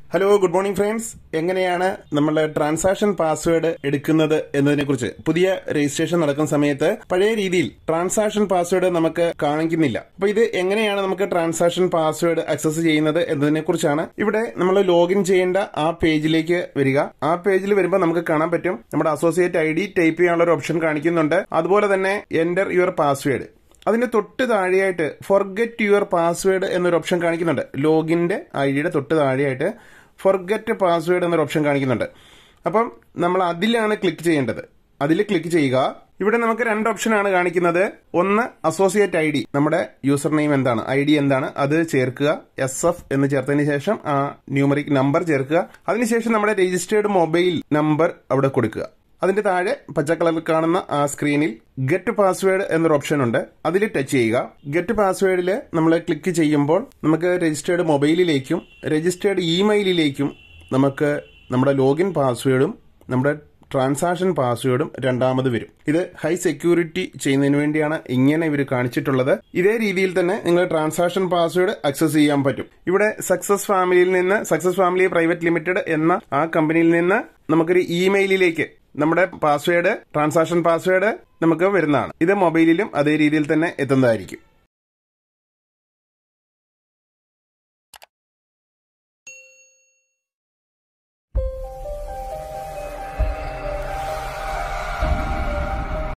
hello good morning friends എങ്ങനെയാണ് നമ്മൾ transaction password എടുക്കുന്നത് എന്നതിനെ കുറിച്ച് പുതിയ രജിസ്ട്രേഷൻ നടക്കുന്ന സമയത്ത് പഴയ രീതിയിൽ ട്രാൻസാക്ഷൻ പാസ്വേഡ് നമുക്ക് കാണിക്കുന്നില്ല അപ്പൊ ഇത് എങ്ങനെയാണ് നമുക്ക് ട്രാൻസാക്ഷൻ പാസ്വേഡ് ആക്സസ് ചെയ്യുന്നത് എന്നതിനെ കുറിച്ചാണ് ഇവിടെ നമ്മൾ ലോഗിൻ ചെയ്യേണ്ട ആ പേജിലേക്ക് വരിക ആ പേജിൽ വരുമ്പോൾ നമുക്ക് കാണാൻ പറ്റും നമ്മുടെ അസോസിയേറ്റ് ഐ ഡി ടൈപ്പ് ചെയ്യാനുള്ള ഒരു ഓപ്ഷൻ കാണിക്കുന്നുണ്ട് അതുപോലെ തന്നെ എന്റർ യുവർ പാസ്വേഡ് അതിന്റെ തൊട്ട് താഴെയായിട്ട് ഫോർഗെറ്റ് യുവർ പാസ്വേഡ് എന്നൊരു ഓപ്ഷൻ കാണിക്കുന്നുണ്ട് ലോഗിന്റെ ഐ ഡിയുടെ തൊട്ട് താഴെയായിട്ട് ഫോർഗെറ്റ് പാസ്വേഡ് എന്നൊരു ഓപ്ഷൻ കാണിക്കുന്നുണ്ട് അപ്പം നമ്മൾ അതിലാണ് ക്ലിക്ക് ചെയ്യേണ്ടത് അതിൽ ക്ലിക്ക് ചെയ്യുക ഇവിടെ നമുക്ക് രണ്ട് ഓപ്ഷനാണ് കാണിക്കുന്നത് ഒന്ന് അസോസിയേറ്റ് ഐ ഡി നമ്മുടെ യൂസർ നെയിം എന്താണ് ഐ ഡി എന്താണ് അത് ചേർക്കുക എസ് എഫ് എന്ന് ചേർത്തതിന് ശേഷം ആ ന്യൂമറിക് നമ്പർ ചേർക്കുക അതിനുശേഷം നമ്മുടെ രജിസ്റ്റേർഡ് മൊബൈൽ നമ്പർ അവിടെ കൊടുക്കുക അതിന്റെ താഴെ പച്ച കളറിൽ കാണുന്ന ആ സ്ക്രീനിൽ ഗെറ്റ് പാസ്വേഡ് എന്നൊരു ഓപ്ഷൻ ഉണ്ട് അതിൽ ടച്ച് ചെയ്യുക ഗെറ്റ് പാസ്വേഡിൽ നമ്മൾ ക്ലിക്ക് ചെയ്യുമ്പോൾ നമുക്ക് രജിസ്റ്റേർഡ് മൊബൈലിലേക്കും രജിസ്റ്റേർഡ് ഇമെയിലിലേക്കും നമുക്ക് നമ്മുടെ ലോഗിൻ പാസ്വേഡും നമ്മുടെ ട്രാൻസാക്ഷൻ പാസ്വേഡും രണ്ടാമത് വരും ഇത് ഹൈ സെക്യൂരിറ്റി ചെയ്യുന്നതിന് വേണ്ടിയാണ് ഇങ്ങനെ ഇവർ കാണിച്ചിട്ടുള്ളത് ഇതേ രീതിയിൽ തന്നെ നിങ്ങൾ ട്രാൻസാക്ഷൻ പാസ്വേഡ് ആക്സസ് ചെയ്യാൻ പറ്റും ഇവിടെ സക്സസ് ഫാമിലിയിൽ നിന്ന് സക്സസ് ഫാമിലി പ്രൈവറ്റ് ലിമിറ്റഡ് എന്ന ആ കമ്പനിയിൽ നിന്ന് നമുക്കൊരു ഇമെയിലിലേക്ക് നമ്മുടെ പാസ്വേഡ് ട്രാൻസാക്ഷൻ പാസ്വേഡ് നമുക്ക് വരുന്നതാണ് ഇത് മൊബൈലിലും അതേ രീതിയിൽ തന്നെ എത്തുന്നതായിരിക്കും